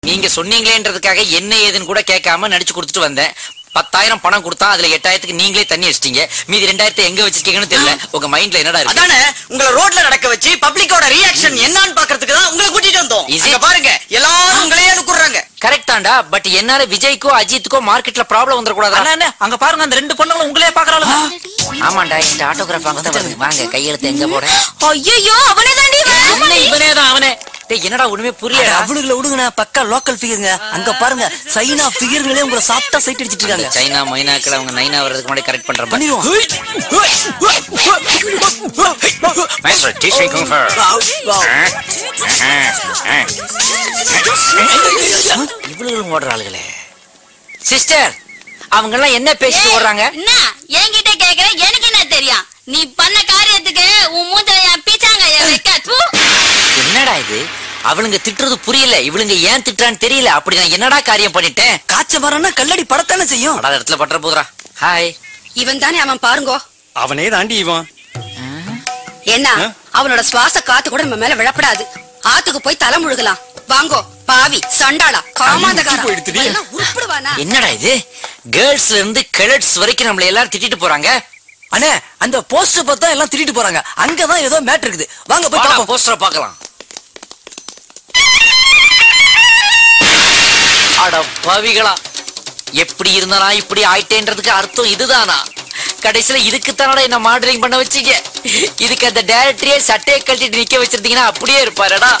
நீங்க சொன்னீங்களேன்றதுக்காக என்ன ஏதுன்னு கூட கேட்காம நடிச்சு கொடுத்துட்டு வந்தேன் பத்தாயிரம் பணம் கொடுத்தா அதுல எட்டாயிரத்துக்கு நீங்களே தண்ணி வச்சிட்டீங்க மீதி ரெண்டாயிரத்தை எங்க வச்சிருக்கீங்கன்னு தெரியல உங்க மைண்ட்ல என்னடா இருக்கு அதானே உங்களை ரோட்ல நடக்க வச்சு பப்ளிக்கோட ரியாக்ஷன் என்னன்னு பாக்குறதுக்கு தான் உங்களை கூட்டிட்டு வந்தோம் Is it? இங்க பாருங்க எல்லாரும் உங்களையே அனுப்புறாங்க கரெக்ட் தான்டா பட் என்னால விஜய்க்கோ அஜித்துக்கோ மார்க்கெட்ல ப்ராப்ளம் வந்துடக்கூடாதா அண்ணா அங்க பாருங்க அந்த ரெண்டு பொண்ணுங்களும் உங்களே பாக்குறாளுங்க ஆமாண்டா இந்த ஆட்டோகிராஃப் அங்க தான் வருது வாங்க கையெழுத்து எங்க போட ஐயோ அவனே தாண்டி என்ன இவனே தான் அவனே டேய் என்னடா ஒண்ணுமே புரியலடா அவனுங்களை விடுங்கண்ணா பக்கா லோக்கல் ஃபிகருங்க அங்க பாருங்க சைனா ஃபிகருங்களே உங்களை சாப்பிட்டா சைட் அடிச்சிட்டு இருக்காங்க சைனா மைனாக்கள் அவங்க நைனா வர்றதுக்கு முன்னாடி கரெக்ட் பண்றேன் பண்ணிடுவோம் Master, teach me kung fu. இவ்வளவு ஓடுற ஆளுகளே சிஸ்டர் அவங்க எல்லாம் என்ன பேசிட்டு ஓடுறாங்க என்ன என்கிட்ட கேக்குற எனக்கு என்ன தெரியும் நீ பண்ண காரியத்துக்கு உன் மூத்த என் பீச்சாங்க வைக்க தூ. என்னடா இது அவளுங்க திட்டுறது புரியல இவளுங்க ஏன் திட்டுறான்னு தெரியல அப்படி நான் என்னடா காரியம் பண்ணிட்டேன் காய்ச்ச மரம்னா கல்லடி படத்தானே செய்யும் படாத இடத்துல பட்டுற போதுரா ஹாய் இவன் தானே அவன் பாருங்கோ அவனே தாண்டி இவன் என்ன அவனோட சுவாச காத்து கூட நம்ம மேல விழப்படாது ஆத்துக்கு போய் தலை முழுகலாம் வாங்கோ பாவி சண்டாளா காமாந்தகாரா போயிடுத்துடி. எல்லாம் உருப்பிடுவானா என்னடா இது கேர்ள்ஸ்ல இருந்து கிழட்ஸ் வரைக்கும் நம்மள எல்லாரும் திட்டிட்டு போறாங்க அண்ணே அந்த போஸ்டர் பார்த்தா எல்லாம் திருட்டு போறாங்க அங்கதான் ஏதோ மேட் இருக்குது வாங்க போய் பாப்போம் போஸ்டரை பார்க்கலாம் அட பவிகளா எப்படி இருந்தானா இப்படி ஆயிட்டேன்றதுக்கு அர்த்தம் இதுதானா கடைசியில இதுக்கு தானடா என்ன மாடலிங் பண்ண வச்சீங்க இதுக்கு அந்த டைரக்டரே சட்டையை கழட்டிட்டு நிக்க வச்சிருந்தீங்கன்னா அப்படியே இருப்பாருடா